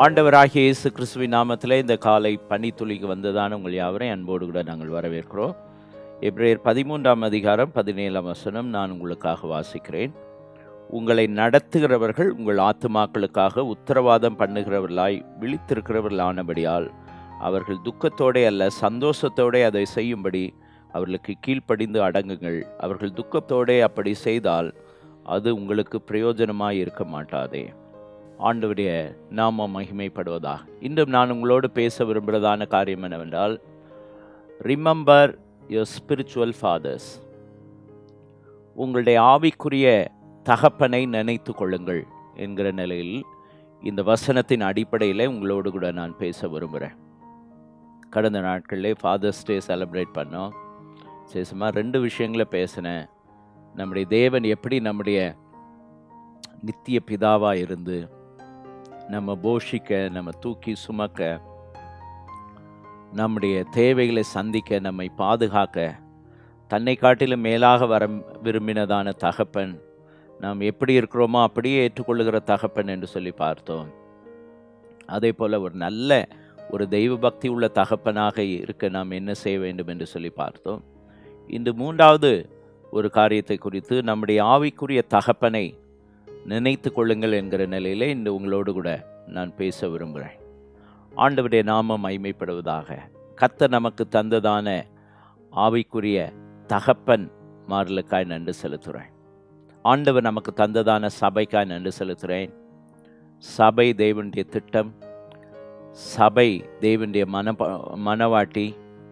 ஆண்டவராகிய இயேசு கிறிஸ்துவின் நாமத்திலே இந்த காலை பனித்துளிக்கு வந்ததான உங்கள் யாவரையும் அன்போடு கூட நாங்கள் வரவேற்கிறோம் எப்ரேயர் பதிமூன்றாம் அதிகாரம் பதினேழாம் வசனம் நான் உங்களுக்காக வாசிக்கிறேன் உங்களை நடத்துகிறவர்கள் உங்கள் ஆத்துமாக்களுக்காக உத்தரவாதம் பண்ணுகிறவர்களாய் விழித்திருக்கிறவர்களானபடியால் அவர்கள் துக்கத்தோடே அல்ல சந்தோஷத்தோடே அதை செய்யும்படி அவர்களுக்கு கீழ்ப்படிந்து அடங்குங்கள் அவர்கள் துக்கத்தோடே அப்படி செய்தால் அது உங்களுக்கு பிரயோஜனமாய் இருக்க மாட்டாதே ஆண்டவருடைய நாம மகிமைப்படுவதாக இன்றும் நான் உங்களோடு பேச விரும்புகிறதான காரியம் என்னவென்றால் ரிமெம்பர் யுவர் ஸ்பிரிச்சுவல் ஃபாதர்ஸ் உங்களுடைய ஆவிக்குரிய தகப்பனை நினைத்து கொள்ளுங்கள் என்கிற நிலையில் இந்த வசனத்தின் அடிப்படையில் உங்களோடு கூட நான் பேச விரும்புகிறேன் கடந்த நாட்களிலே ஃபாதர்ஸ் டே செலிப்ரேட் பண்ணோம் சேசமாக ரெண்டு விஷயங்களை பேசினேன் நம்முடைய தேவன் எப்படி நம்முடைய நித்திய பிதாவாக இருந்து நம்ம போஷிக்க நம்ம தூக்கி சுமக்க நம்முடைய தேவைகளை சந்திக்க நம்மை பாதுகாக்க தன்னை காட்டிலும் மேலாக வர விரும்பினதான தகப்பன் நாம் எப்படி இருக்கிறோமோ அப்படியே ஏற்றுக்கொள்ளுகிற தகப்பன் என்று சொல்லி பார்த்தோம் அதே போல் ஒரு நல்ல ஒரு தெய்வ பக்தி உள்ள தகப்பனாக இருக்க நாம் என்ன செய்ய வேண்டும் என்று சொல்லி பார்த்தோம் இன்று மூன்றாவது ஒரு காரியத்தை குறித்து நம்முடைய ஆவிக்குரிய தகப்பனை நினைத்து கொள்ளுங்கள் என்கிற நிலையிலே இன்று உங்களோடு கூட நான் பேச விரும்புகிறேன் ஆண்டவருடைய நாமம் மைமைப்படுவதாக கத்த நமக்கு தந்ததான ஆவிக்குரிய தகப்பன் மாறலுக்காய் நன்றி செலுத்துகிறேன் ஆண்டவர் நமக்கு தந்ததான சபைக்காய் நன்றி செலுத்துகிறேன் சபை தேவனுடைய திட்டம் சபை தேவனுடைய மன மனவாட்டி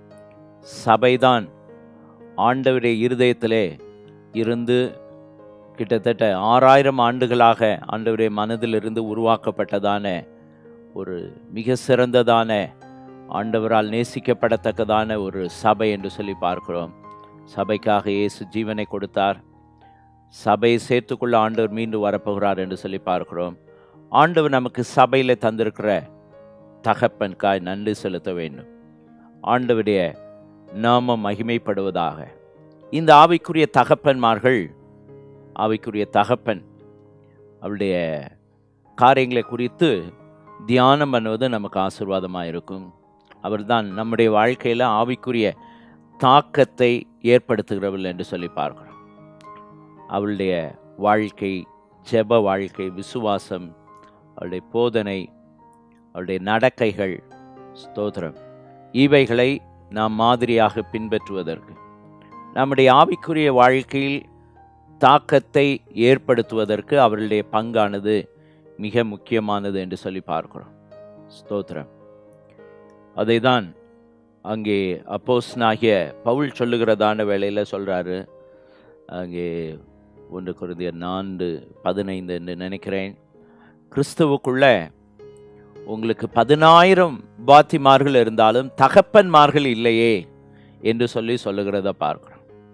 சபைதான் ஆண்டவருடைய இருதயத்திலே இருந்து கிட்டத்தட்ட ஆறாயிரம் ஆண்டுகளாக ஆண்டவருடைய மனதிலிருந்து உருவாக்கப்பட்டதான ஒரு மிக சிறந்ததான ஆண்டவரால் நேசிக்கப்படத்தக்கதான ஒரு சபை என்று சொல்லி பார்க்கிறோம் சபைக்காக இயேசு ஜீவனை கொடுத்தார் சபையை சேர்த்துக்கொள்ள ஆண்டவர் மீண்டும் வரப்போகிறார் என்று சொல்லி பார்க்கிறோம் ஆண்டவர் நமக்கு சபையில் தந்திருக்கிற தகப்பன்காய் நன்றி செலுத்த வேண்டும் ஆண்டவருடைய நாமம் மகிமைப்படுவதாக இந்த ஆவிக்குரிய தகப்பன்மார்கள் ஆவிக்குரிய தகப்பன் அவருடைய காரியங்களை குறித்து தியானம் பண்ணுவது நமக்கு ஆசிர்வாதமாக இருக்கும் அவர்தான் நம்முடைய வாழ்க்கையில் ஆவிக்குரிய தாக்கத்தை ஏற்படுத்துகிறவர்கள் என்று சொல்லி பார்க்கிறோம் அவளுடைய வாழ்க்கை ஜெப வாழ்க்கை விசுவாசம் அவளுடைய போதனை அவளுடைய நடக்கைகள் ஸ்தோத்திரம் இவைகளை நாம் மாதிரியாக பின்பற்றுவதற்கு நம்முடைய ஆவிக்குரிய வாழ்க்கையில் தாக்கத்தை ஏற்படுத்துவதற்கு அவர்களுடைய பங்கானது மிக முக்கியமானது என்று சொல்லி பார்க்கிறோம் ஸ்தோத்திரம் அதை தான் அங்கே அப்போஸ்னாகிய பவுல் சொல்லுகிறதான வேலையில் சொல்கிறாரு அங்கே ஒன்று குருதிய நான்கு பதினைந்து என்று நினைக்கிறேன் கிறிஸ்துவுக்குள்ள உங்களுக்கு பதினாயிரம் பாத்திமார்கள் இருந்தாலும் தகப்பன்மார்கள் இல்லையே என்று சொல்லி சொல்லுகிறத பார்க்கிறோம்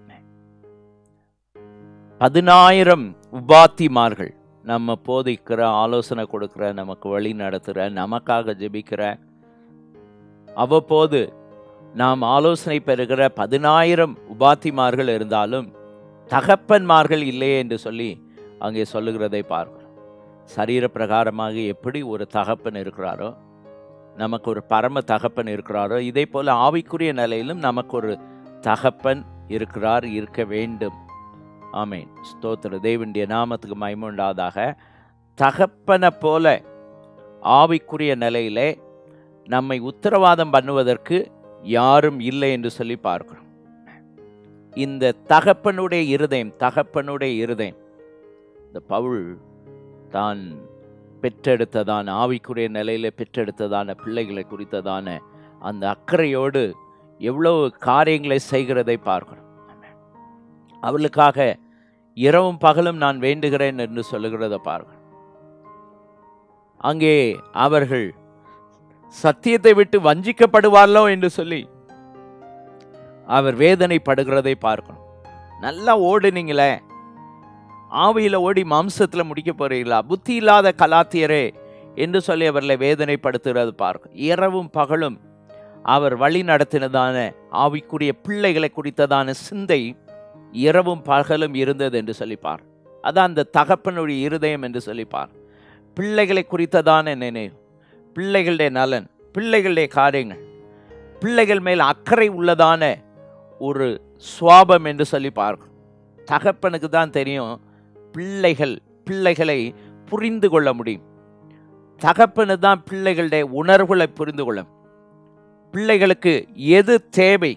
பதினாயிரம் உபாத்திமார்கள் நம்ம போதிக்கிற ஆலோசனை கொடுக்கிற நமக்கு வழி நடத்துகிற நமக்காக ஜெபிக்கிற அவ்வப்போது நாம் ஆலோசனை பெறுகிற பதினாயிரம் உபாத்திமார்கள் இருந்தாலும் தகப்பன்மார்கள் இல்லையே என்று சொல்லி அங்கே சொல்லுகிறதை பார்க்கிறோம் சரீர பிரகாரமாக எப்படி ஒரு தகப்பன் இருக்கிறாரோ நமக்கு ஒரு பரம தகப்பன் இருக்கிறாரோ இதே போல் ஆவிக்குரிய நிலையிலும் நமக்கு ஒரு தகப்பன் இருக்கிறார் இருக்க வேண்டும் ஆமேன் ஸ்தோத்திர தேவனுடைய நாமத்துக்கு மைமுண்டாதாக தகப்பனை போல ஆவிக்குரிய நிலையிலே நம்மை உத்தரவாதம் பண்ணுவதற்கு யாரும் இல்லை என்று சொல்லி பார்க்கிறோம் இந்த தகப்பனுடைய இருதயம் தகப்பனுடைய இருதயம் இந்த பவுல் தான் பெற்றெடுத்ததான ஆவிக்குரிய நிலையில பெற்றெடுத்ததான பிள்ளைகளை குறித்ததான அந்த அக்கறையோடு எவ்வளவு காரியங்களை செய்கிறதை பார்க்கிறோம் அவளுக்காக இரவும் பகலும் நான் வேண்டுகிறேன் என்று சொல்லுகிறத பார்க்கிறோம் அங்கே அவர்கள் சத்தியத்தை விட்டு வஞ்சிக்கப்படுவார்களோ என்று சொல்லி அவர் வேதனைப்படுகிறதை பார்க்கணும் நல்லா ஓடுனீங்களே ஆவியில் ஓடி மாம்சத்தில் முடிக்க போறீங்களா புத்தி இல்லாத கலாத்தியரே என்று சொல்லி அவர்களை வேதனைப்படுத்துகிறது பார்க்கும் இரவும் பகலும் அவர் வழி நடத்தினதான ஆவிக்குரிய பிள்ளைகளை குறித்ததான சிந்தை இரவும் பகலும் இருந்தது என்று சொல்லிப்பார் அதான் அந்த தகப்பனுடைய இருதயம் என்று சொல்லிப்பார் பிள்ளைகளை குறித்ததான நினைவு பிள்ளைகளுடைய நலன் பிள்ளைகளுடைய காரியங்கள் பிள்ளைகள் மேல் அக்கறை உள்ளதான ஒரு சுவாபம் என்று சொல்லி பார்க்கணும் தகப்பனுக்கு தான் தெரியும் பிள்ளைகள் பிள்ளைகளை புரிந்து கொள்ள முடியும் தகப்பனு தான் பிள்ளைகளுடைய உணர்வுகளை புரிந்து கொள்ளும் பிள்ளைகளுக்கு எது தேவை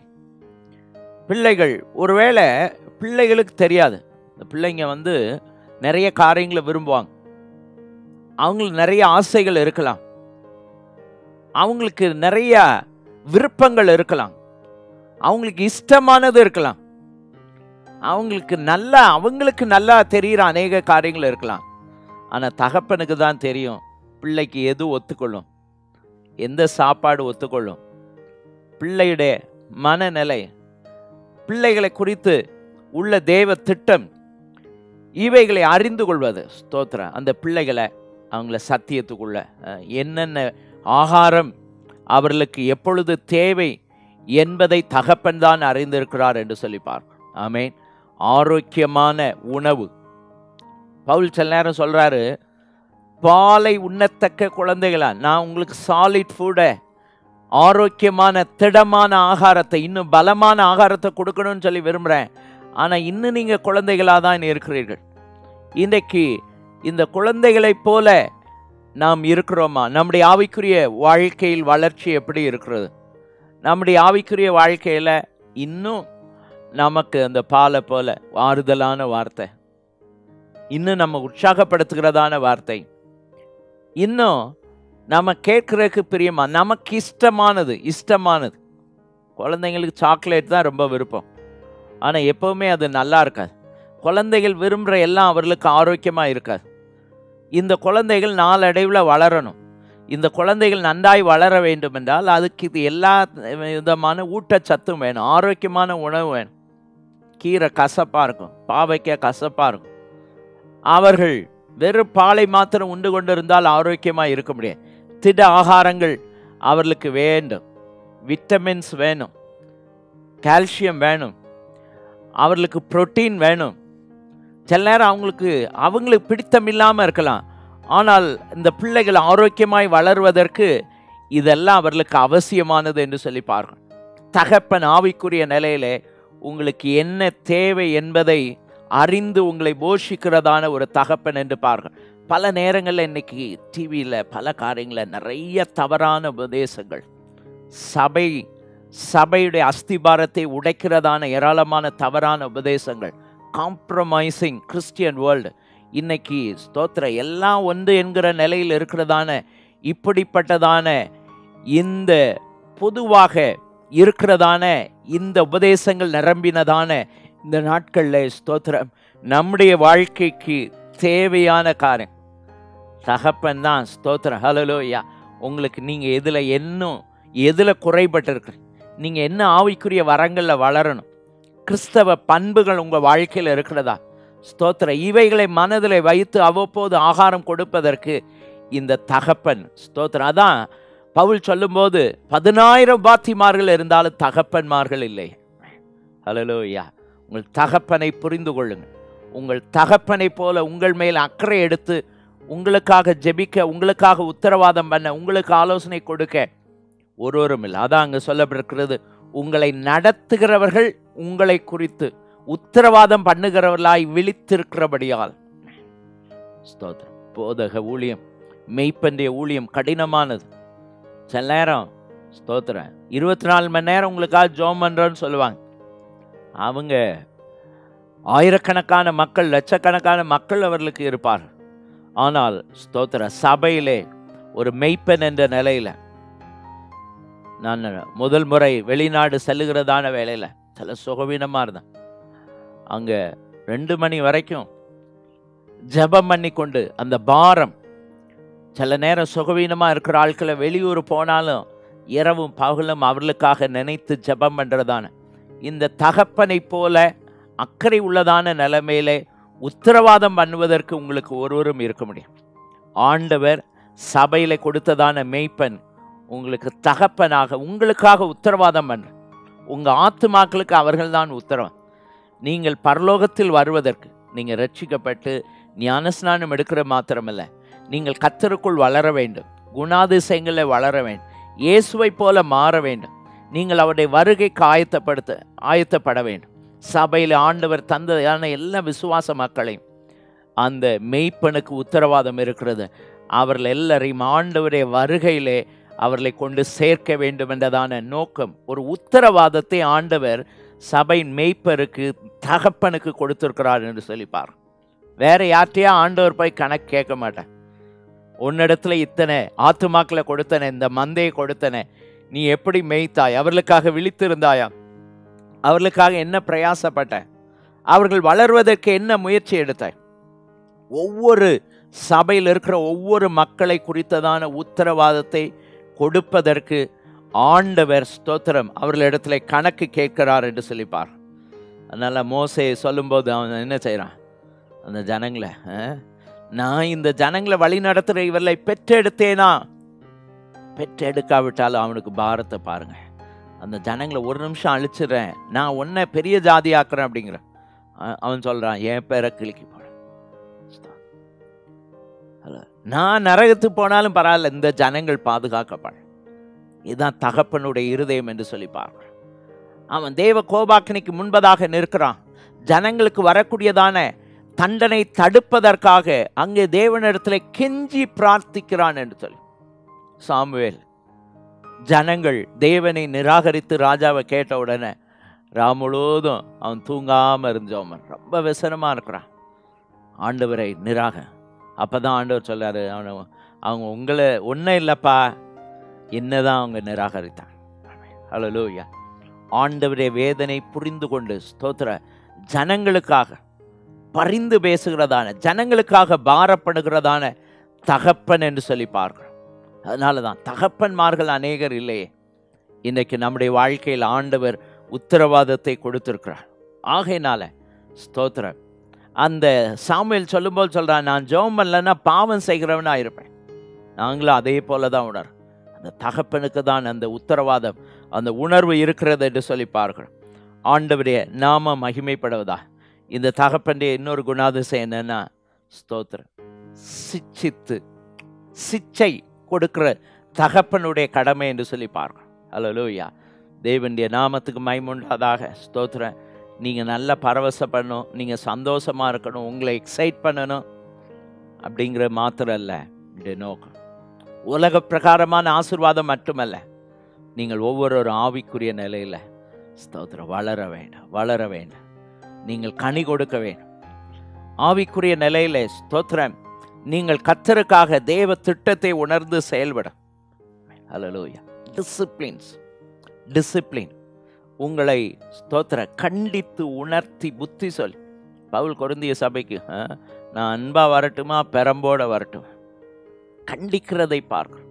பிள்ளைகள் ஒருவேளை பிள்ளைகளுக்கு தெரியாது இந்த பிள்ளைங்க வந்து நிறைய காரியங்களை விரும்புவாங்க அவங்களுக்கு நிறைய ஆசைகள் இருக்கலாம் அவங்களுக்கு நிறைய விருப்பங்கள் இருக்கலாம் அவங்களுக்கு இஷ்டமானது இருக்கலாம் அவங்களுக்கு நல்லா அவங்களுக்கு நல்லா தெரிகிற அநேக காரியங்கள் இருக்கலாம் ஆனால் தகப்பனுக்கு தான் தெரியும் பிள்ளைக்கு எது ஒத்துக்கொள்ளும் எந்த சாப்பாடு ஒத்துக்கொள்ளும் பிள்ளையுடைய மனநிலை பிள்ளைகளை குறித்து உள்ள தேவ திட்டம் இவைகளை அறிந்து கொள்வது ஸ்தோத்திரம் அந்த பிள்ளைகளை அவங்கள சத்தியத்துக்குள்ள அஹ், என்னென்ன ஆகாரம் அவர்களுக்கு எப்பொழுது தேவை என்பதை தகப்பன் தான் அறிந்திருக்கிறார் என்று சொல்லி பார்க்கணும் ஆமேன் ஆரோக்கியமான உணவு பவுல் சில நேரம் சொல்றாரு பாலை உண்ணத்தக்க குழந்தைகளா நான் உங்களுக்கு சாலிட் ஃபுட்டை ஆரோக்கியமான திடமான ஆகாரத்தை இன்னும் பலமான ஆகாரத்தை கொடுக்கணும்னு சொல்லி விரும்புகிறேன் ஆனால் இன்னும் நீங்கள் குழந்தைகளாக தான் இருக்கிறீர்கள் இன்றைக்கு இந்த குழந்தைகளைப் போல நாம் இருக்கிறோமா நம்முடைய ஆவிக்குரிய வாழ்க்கையில் வளர்ச்சி எப்படி இருக்கிறது நம்முடைய ஆவிக்குரிய வாழ்க்கையில் இன்னும் நமக்கு அந்த பாலை போல ஆறுதலான வார்த்தை இன்னும் நம்ம உற்சாகப்படுத்துகிறதான வார்த்தை இன்னும் நம்ம கேட்குறதுக்கு பிரியமா நமக்கு இஷ்டமானது இஷ்டமானது குழந்தைங்களுக்கு சாக்லேட் தான் ரொம்ப விருப்பம் ஆனால் எப்போவுமே அது நல்லா இருக்காது குழந்தைகள் விரும்புகிற எல்லாம் அவர்களுக்கு ஆரோக்கியமாக இருக்காது இந்த குழந்தைகள் நாளடைவில் வளரணும் இந்த குழந்தைகள் நன்றாய் வளர வேண்டும் என்றால் அதுக்கு இது எல்லா விதமான ஊட்டச்சத்தும் வேணும் ஆரோக்கியமான உணவு வேணும் கீரை கசப்பாக இருக்கும் பாவைக்காய் கசப்பாக இருக்கும் அவர்கள் வெறும் பாலை மாத்திரம் உண்டு கொண்டிருந்தால் ஆரோக்கியமாக இருக்க முடியாது திட ஆகாரங்கள் அவர்களுக்கு வேண்டும் விட்டமின்ஸ் வேணும் கால்சியம் வேணும் அவர்களுக்கு புரோட்டீன் வேணும் சில நேரம் அவங்களுக்கு அவங்களுக்கு பிடித்தம் இல்லாமல் இருக்கலாம் ஆனால் இந்த பிள்ளைகள் ஆரோக்கியமாய் வளருவதற்கு இதெல்லாம் அவர்களுக்கு அவசியமானது என்று சொல்லி பார்க்கணும் தகப்பன் ஆவிக்குரிய நிலையிலே உங்களுக்கு என்ன தேவை என்பதை அறிந்து உங்களை போஷிக்கிறதான ஒரு தகப்பன் என்று பாருங்கள் பல நேரங்களில் இன்னைக்கு டிவியில் பல காரியங்களில் நிறைய தவறான உபதேசங்கள் சபை சபையுடைய அஸ்திபாரத்தை உடைக்கிறதான ஏராளமான தவறான உபதேசங்கள் காம்ப்ரமைசிங் கிறிஸ்டியன் வேர்ல்டு இன்னைக்கு ஸ்தோத்திர எல்லாம் ஒன்று என்கிற நிலையில் இருக்கிறதான இப்படிப்பட்டதான இந்த பொதுவாக இருக்கிறதான இந்த உபதேசங்கள் நிரம்பினதான இந்த நாட்களில் ஸ்தோத்திரம் நம்முடைய வாழ்க்கைக்கு தேவையான காரியம் தகப்பன் தான் ஸ்தோத்திரம் ஹலலோயா உங்களுக்கு நீங்கள் எதில் இன்னும் எதில் குறைபட்டிருக்கு நீங்கள் என்ன ஆவிக்குரிய வரங்களில் வளரணும் கிறிஸ்தவ பண்புகள் உங்கள் வாழ்க்கையில் இருக்கிறதா ஸ்தோத்திர இவைகளை மனதில் வைத்து அவ்வப்போது ஆகாரம் கொடுப்பதற்கு இந்த தகப்பன் ஸ்தோத்திரம் அதான் பவுல் சொல்லும்போது பதினாயிரம் பாத்திமார்கள் இருந்தாலும் தகப்பன்மார்கள் இல்லை ஹலலோயா உங்கள் தகப்பனை புரிந்து கொள்ளுங்கள் உங்கள் தகப்பனை போல உங்கள் மேல் அக்கறை எடுத்து உங்களுக்காக ஜெபிக்க உங்களுக்காக உத்தரவாதம் பண்ண உங்களுக்கு ஆலோசனை கொடுக்க ஒருவரும் இல்லை அதான் அங்கே சொல்லப்பட்டிருக்கிறது உங்களை நடத்துகிறவர்கள் உங்களை குறித்து உத்தரவாதம் பண்ணுகிறவர்களாய் விழித்திருக்கிறபடியால் ஸ்தோத்திரம் போதக ஊழியம் மெய்ப்பன்றிய ஊழியம் கடினமானது சில நேரம் ஸ்தோத்திரம் இருபத்தி நாலு மணி நேரம் உங்களுக்காக ஜோம் பண்ணுறோன்னு சொல்லுவாங்க அவங்க ஆயிரக்கணக்கான மக்கள் லட்சக்கணக்கான மக்கள் அவர்களுக்கு இருப்பார்கள் ஆனால் ஸ்தோத்திர சபையிலே ஒரு மெய்ப்பன் என்ற நிலையில் நான் முதல் முறை வெளிநாடு செல்லுகிறதான வேலையில் சில சுகவீனமாக இருந்தேன் அங்கே ரெண்டு மணி வரைக்கும் ஜெபம் பண்ணி கொண்டு அந்த பாரம் சில நேரம் சுகவீனமாக இருக்கிற ஆட்களை வெளியூர் போனாலும் இரவும் பகலும் அவர்களுக்காக நினைத்து ஜெபம் பண்ணுறதான இந்த தகப்பனைப் போல அக்கறை உள்ளதான நிலைமையிலே உத்தரவாதம் பண்ணுவதற்கு உங்களுக்கு ஒருவரும் இருக்க முடியும் ஆண்டவர் சபையில் கொடுத்ததான மெய்ப்பன் உங்களுக்கு தகப்பனாக உங்களுக்காக உத்தரவாதம் பண்ண உங்கள் ஆத்துமாக்களுக்கு அவர்கள்தான் உத்தரவாதம் நீங்கள் பரலோகத்தில் வருவதற்கு நீங்கள் ரட்சிக்கப்பட்டு ஞானஸ்நானம் எடுக்கிற மாத்திரமல்ல நீங்கள் கத்தருக்குள் வளர வேண்டும் குணாதிசயங்களை வளர வேண்டும் இயேசுவை போல மாற வேண்டும் நீங்கள் அவருடைய வருகைக்கு ஆயத்தப்படுத்த ஆயத்தப்பட வேண்டும் சபையில் ஆண்டவர் தந்ததான எல்லா விசுவாச மக்களையும் அந்த மெய்ப்பனுக்கு உத்தரவாதம் இருக்கிறது அவர்கள் எல்லாரையும் ஆண்டவருடைய வருகையிலே அவர்களை கொண்டு சேர்க்க வேண்டும் என்றதான நோக்கம் ஒரு உத்தரவாதத்தை ஆண்டவர் சபையின் மெய்ப்பருக்கு தகப்பனுக்கு கொடுத்திருக்கிறார் என்று சொல்லிப்பார் வேற யார்ட்டையா ஆண்டவர் போய் கணக்கு கேட்க மாட்டேன் உன்னிடத்துல இத்தனை ஆத்துமாக்களை கொடுத்தனே இந்த மந்தையை கொடுத்தனே நீ எப்படி மேய்த்தாய் அவர்களுக்காக விழித்திருந்தாயா அவர்களுக்காக என்ன பிரயாசப்பட்ட அவர்கள் வளர்வதற்கு என்ன முயற்சி எடுத்தாய் ஒவ்வொரு சபையில் இருக்கிற ஒவ்வொரு மக்களை குறித்ததான உத்தரவாதத்தை கொடுப்பதற்கு ஆண்டவர் ஸ்தோத்திரம் அவர்களிடத்துல கணக்கு கேட்கிறார் என்று சொல்லிப்பார் அதனால் மோசையை சொல்லும்போது அவன் என்ன செய்கிறான் அந்த ஜனங்களை அஹ், நான் இந்த ஜனங்களை வழி நடத்துகிற இவர்களை பெற்றெடுத்தேனா பெற்றெடுக்காவிட்டாலும் அவனுக்கு பாரத்தை பாருங்க அந்த ஜனங்களை ஒரு நிமிஷம் அழிச்சிடுறேன் நான் உன்னை பெரிய ஜாதியாக்குறேன் அப்படிங்கிறேன் அ- அவன் சொல்கிறான் என் பேரை கிளிக்கி போட நான் நரகத்துக்கு போனாலும் பரவாயில்ல இந்த ஜனங்கள் பாதுகாக்கப்படும் இதுதான் தகப்பனுடைய இருதயம் என்று சொல்லி பார்க்கிறோம் அவன் தேவ கோபாக்கினிக்கு முன்பதாக நிற்கிறான் ஜனங்களுக்கு வரக்கூடியதான தண்டனை தடுப்பதற்காக அங்கே தேவனிடத்தில் கெஞ்சி பிரார்த்திக்கிறான் என்று சொல்லி சாமுவேல் ஜனங்கள் தேவனை நிராகரித்து ராஜாவை கேட்ட உடனே ராம் முழுவதும் அவன் தூங்காமல் இருந்தவன் ரொம்ப விசனமாக இருக்கிறான் ஆண்டவரை நிராக அப்போ தான் ஆண்டவர் சொல்றாரு அவனை அவங்க உங்களை ஒன்றும் இல்லைப்பா என்னதான் அவங்க நிராகரித்தாங்க ஹalleluya ஆண்டவருடைய வேதனை புரிந்து கொண்டு ஸ்தோத்திர ஜனங்களுக்காக பரிந்து பேசுகிறதான ஜனங்களுக்காக பாரப்படுகிறதான தகப்பன் என்று சொல்லி பார்க்கிறோம் அதனால தான் தகப்பன்மார்கள் அநேகர் இல்லையே இன்றைக்கு நம்முடைய வாழ்க்கையில் ஆண்டவர் உத்தரவாதத்தை கொடுத்திருக்கிறார் ஆகையினால ஸ்தோத்திரம் அந்த சாமுவேல் சொல்லும்போது சொல்றான் நான் ஜெபம் பண்ணலன்னா பாவம் செய்கிறவனா இருப்பேன் நாங்களும் அதே போல தான் உணர் அந்த தகப்பனுக்கு தான் அந்த உத்தரவாதம் அந்த உணர்வு இருக்கிறது என்று சொல்லி பார்க்கிறோம் ஆண்டவருடைய நாம மகிமைப்படுவதா இந்த தகப்பனுடைய இன்னொரு குணாதிசயம் என்னன்னா ஸ்தோத்திரம் சிச்சித்து சிச்சை கொடுக்கிற தகப்பனுடைய கடமை என்று சொல்லி பார்க்கிறோம் அல்லலூயா தேவனுடைய நாமத்துக்கு மைமுண்டாதாக ஸ்தோத்திரம் நீங்கள் நல்லா பரவசப்படணும் நீங்கள் சந்தோஷமாக இருக்கணும் உங்களை எக்ஸைட் பண்ணணும் அப்படிங்கிற மாத்திரம் அல்ல இந்த நோக்கம் உலக பிரகாரமான ஆசீர்வாதம் மட்டுமல்ல நீங்கள் ஒவ்வொரு ஆவிக்குரிய நிலையில் ஸ்தோத்திரம் வளர வேண்டும் வளர வேண்டும் நீங்கள் கனி கொடுக்க வேண்டும் ஆவிக்குரிய நிலையில் ஸ்தோத்திரம் நீங்கள் கத்தருக்காக தேவ திட்டத்தை உணர்ந்து செயல்படும் ஹalleluya டிசிப்ளின்ஸ் டிசிப்ளின் உங்களை ஸ்தோத்திர கண்டித்து உணர்த்தி புத்தி சொல் பவுல் கொருந்திய சபைக்கு ஆ, நான் அன்பா வரட்டுமா பெரம்போட வரட்டும் கண்டிக்கிறதை பார்க்கிறோம்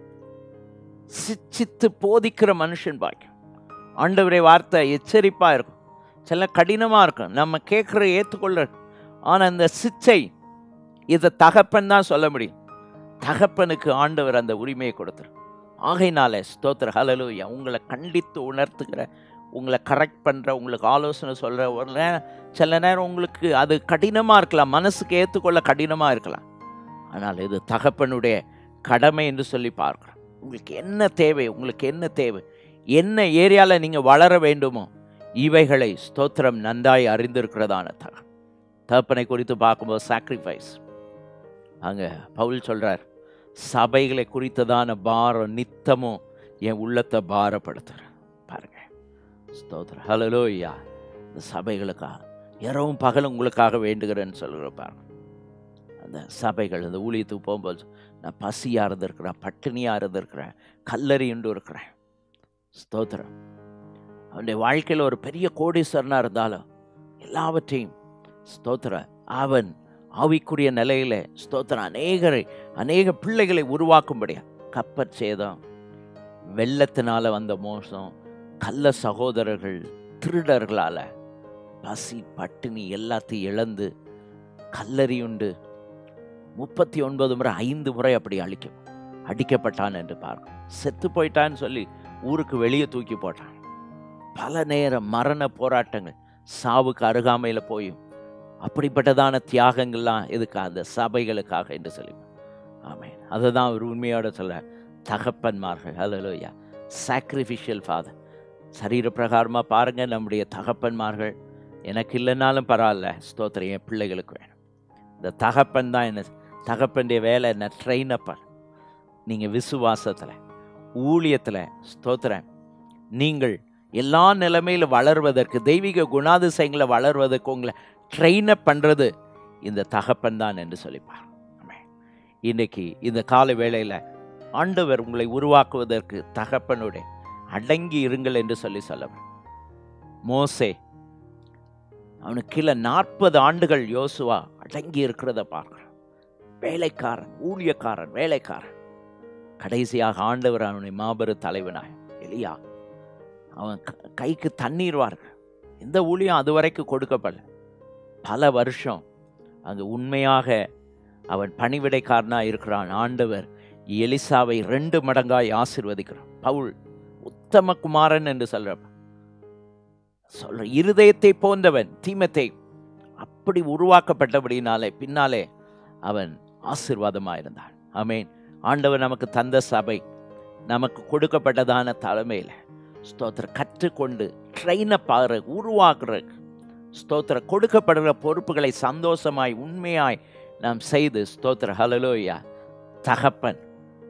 சிச்சித்து போதிக்கிற மனுஷன் பாக்கியம் ஆண்டவரை வார்த்தை எச்சரிப்பா இருக்கும் சில கடினமா இருக்கும் நம்ம கேட்குற ஏற்றுக்கொள்ள ஆனா இந்த சிச்சை இதை தகப்பன் தான் சொல்ல முடியும் தகப்பனுக்கு ஆண்டவர் அந்த உரிமையை கொடுத்துரு ஆகையினால ஸ்தோத்திர ஹலலூயா உங்களை கண்டித்து உணர்த்துகிற உங்களை கரெக்ட் பண்ணுற உங்களுக்கு ஆலோசனை சொல்கிற ஒரு நேரம் சில நேரம் உங்களுக்கு அது கடினமாக இருக்கலாம் மனசுக்கு ஏற்றுக்கொள்ள கடினமாக இருக்கலாம் ஆனால் இது தகப்பனுடைய கடமை என்று சொல்லி பார்க்குறோம் உங்களுக்கு என்ன தேவை உங்களுக்கு என்ன தேவை என்ன ஏரியாவில் நீங்கள் வளர வேண்டுமோ இவைகளை ஸ்தோத்திரம் நன்றாய் அறிந்திருக்கிறதான தக தகப்பனை குறித்து பார்க்கும்போது சாக்ரிஃபைஸ் அங்கே பவுல் சொல்கிறார் சபைகளை குறித்ததான பாரம் நித்தமும் என் உள்ளத்தை பாரப்படுத்துகிறேன் பாருங்க ஸ்தோத்திரம் ஹலலோய்யா இந்த சபைகளுக்காக இரவும் பகலும் உங்களுக்காக வேண்டுகிறேன்னு சொல்கிற பாருங்க அந்த சபைகள் அந்த ஊழியத்துக்கு போகும்போது நான் பசியாக இருந்திருக்கிறேன் பட்டினியாக இருந்திருக்கிறேன் கல்லறியுண்டு இருக்கிறேன் ஸ்தோத்திரம் அவனுடைய வாழ்க்கையில் ஒரு பெரிய கோடீஸ்வரனாக இருந்தாலும் எல்லாவற்றையும் ஸ்தோத்திரம் அவன் ஆவிக்குரிய நிலையில ஸ்தோத்திரம் அநேகரை அநேக பிள்ளைகளை உருவாக்கும்படியா கப்பற் சேதம் வெள்ளத்தினால வந்த மோசம் கள்ள சகோதரர்கள் திருடர்களால பசி பட்டினி எல்லாத்தையும் இழந்து கல்லறியுண்டு முப்பத்தி ஒன்பது முறை ஐந்து முறை அப்படி அழிக்கும் அடிக்கப்பட்டான் என்று பார்க்கும் செத்து போயிட்டான்னு சொல்லி ஊருக்கு வெளியே தூக்கி போட்டான் பல நேரம் மரண போராட்டங்கள் சாவுக்கு அருகாமையில் போயும் அப்படிப்பட்டதான தியாகங்கள்லாம் இதுக்கு அந்த சபைகளுக்காக என்று சொல்லி ஆமென் அதுதான் அவர் உண்மையோட சொல்ல தகப்பன்மார்கள் ஹalleluya சாக்ரிஃபிஷியல் ஃபாதர் சரீர பிரகாரமாக பாருங்கள் நம்முடைய தகப்பன்மார்கள் எனக்கு இல்லைனாலும் பரவாயில்ல ஸ்தோத்திரம் என் பிள்ளைகளுக்கு வேணும் இந்த தகப்பன் தான் என்ன தகப்பனுடைய வேலை என்ன ட்ரெயின் அப் நீங்கள் விசுவாசத்தில் ஊழியத்தில் ஸ்தோத்திரம் நீங்கள் எல்லா நிலைமையிலும் வளர்வதற்கு தெய்வீக குணாதிசயங்களை வளர்வதற்கு உங்களை ட்ரெயின் அப் பண்ணுறது இந்த தகப்பன் தான் என்று சொல்லிப்பார் ஆமென். இன்னைக்கு இந்த கால வேளையில் ஆண்டவர் உங்களை உருவாக்குவதற்கு தகப்பனுடைய அடங்கி இருங்கள் என்று சொல்லி சொல்லவர் மோசே அவனுக்கு கீழே நாற்பது ஆண்டுகள் யோசுவா அடங்கி இருக்கிறத பார்க்கிறோம் வேலைக்காரன் ஊழியக்காரன் வேலைக்காரன் கடைசியாக ஆண்டவர் அவனை மாபெரும் தலைவனாய் எலியா அவன் க- கைக்கு தண்ணீர் வார்கள் எந்த ஊழியம் அது வரைக்கும் கொடுக்கப்படல பல வருஷம் அங்கு உண்மையாக அவன் பணிவிடைக்காரனாக இருக்கிறான் ஆண்டவர் எலிசாவை ரெண்டு மடங்காய் ஆசீர்வதிக்கிறான் பவுல் உத்தம குமாரன் என்று சொல்ற சொல்ற இருதயத்தை போன்றவன் தீமத்தை அப்படி உருவாக்கப்பட்டபடினாலே பின்னாலே அவன் ஆசீர்வாதமாக இருந்தான் ஆமென் ஆண்டவர் நமக்கு தந்த சபை நமக்கு கொடுக்கப்பட்டதான தலைமையில் ஸ்தோத்திர கற்றுக்கொண்டு ட்ரெயினை பாரு உருவாக்குற ஸ்தோத்திர கொடுக்கப்படுகிற பொறுப்புகளை சந்தோஷமாய் உண்மையாய் நாம் செய்து ஸ்தோத்திர ஹலலோயா தகப்பன்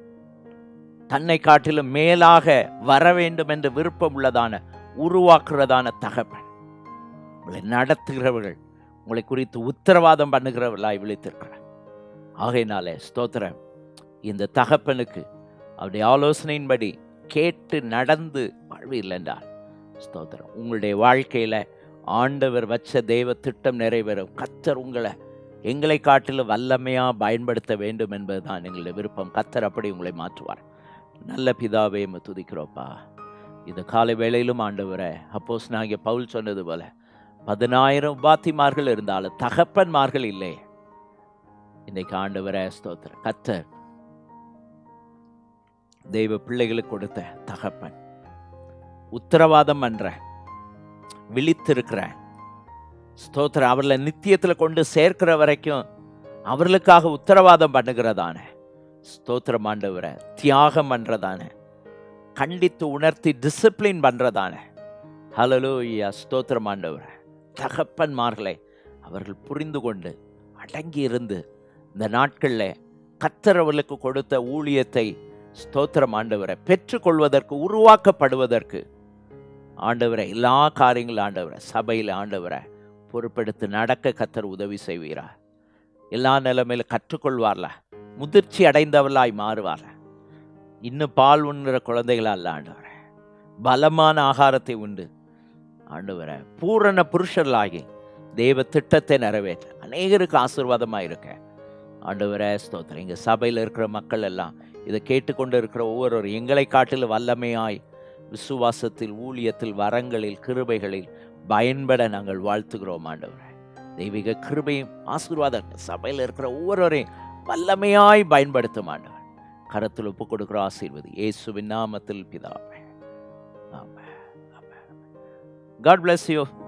தன்னை காட்டிலும் மேலாக வர வேண்டும் என்று விருப்பம் உள்ளதான உருவாக்குறதான தகப்பன் உங்களை நடத்துகிறவர்கள் உங்களை குறித்து உத்தரவாதம் பண்ணுகிறவர்களாய் விழித்திருக்கிறார் ஆகையினாலே ஸ்தோத்திரம் இந்த தகப்பனுக்கு அவருடைய ஆலோசனையின்படி கேட்டு நடந்து வாழ்வீர்கள் என்றால் ஸ்தோத்திரம் உங்களுடைய வாழ்க்கையில் ஆண்டவர் வச்ச தெய்வ திட்டம் நிறைவேறும் கத்தர் உங்களை எங்களை காட்டிலும் வல்லமையாக பயன்படுத்த வேண்டும் என்பதுதான் எங்களுடைய விருப்பம் கத்தர் அப்படி உங்களை மாற்றுவார் நல்ல பிதாவே உம்மை துதிக்கிறோப்பா இந்த காலை வேளையிலும் ஆண்டவரை அப்போஸ் நாங்கள் பவுல் சொன்னது போல பதினாயிரம் உபாத்திமார்கள் இருந்தாலும் தகப்பன்மார்கள் இல்லை இன்னைக்கு ஆண்டவரை ஸ்தோத்திரம் கத்தர் தெய்வ பிள்ளைகளுக்கு கொடுத்த தகப்பன் உத்தரவாதம் பண்ற விழித்திருக்கிற ஸ்தோத்திரம் அவர்களை நித்தியத்தில் கொண்டு சேர்க்கிற வரைக்கும் அவர்களுக்காக உத்தரவாதம் பண்ணுகிறதான ஸ்தோத்திரம் ஆண்டவரை தியாகம் பண்றதான கண்டித்து உணர்த்தி டிசிப்ளின் பண்றதான ஹலலூயா ஸ்தோத்திரம் ஆண்டவரை தகப்பன்மார்களை அவர்கள் புரிந்து கொண்டு அடங்கி இருந்து இந்த நாட்களில் கத்தர் அவர்களுக்கு கொடுத்த ஊழியத்தை ஸ்தோத்திரம் ஆண்டவரை பெற்றுக்கொள்வதற்கு உருவாக்கப்படுவதற்கு ஆண்டவரை எல்லா காரியங்களும் ஆண்டவரை சபையில் ஆண்டவரை பொறுப்பெடுத்து நடக்க கத்தர் உதவி செய்வீரா எல்லா நிலைமையில கற்றுக்கொள்வார்ல முதிர்ச்சி அடைந்தவர்களாய் மாறுவார்ல இன்னும் பால் உண்ணுற குழந்தைகளா அல்ல ஆண்டவரை பலமான ஆகாரத்தை உண்டு ஆண்டவரை பூரண புருஷர்களாகி தெய்வ திட்டத்தை நிறைவேற்ற அநேகருக்கு ஆசீர்வாதமாக இருக்க ஆண்டவரே ஸ்தோத்திரம் எங்கள் சபையில் இருக்கிற மக்கள் எல்லாம் இதை கேட்டுக்கொண்டு இருக்கிற ஒவ்வொருவர் எங்களை காட்டில் வல்லமையாய் விசுவாசத்தில் ஊழியத்தில் வரங்களில் கிருபைகளில் பயன்பட நாங்கள் வாழ்த்துகிறோம் ஆண்டவரே தெய்வீக கிருபையும் ஆசீர்வாதம் சபையில் இருக்கிற ஒவ்வொருவரையும் வல்லமையாய் பயன்படுத்தும் ஆண்டவர் கரத்தில் ஒப்பு கொடுக்குற ஆசீர்வதி இயேசுவின் நாமத்தில் பிதாவே ஆமென். ஆமென். God bless you.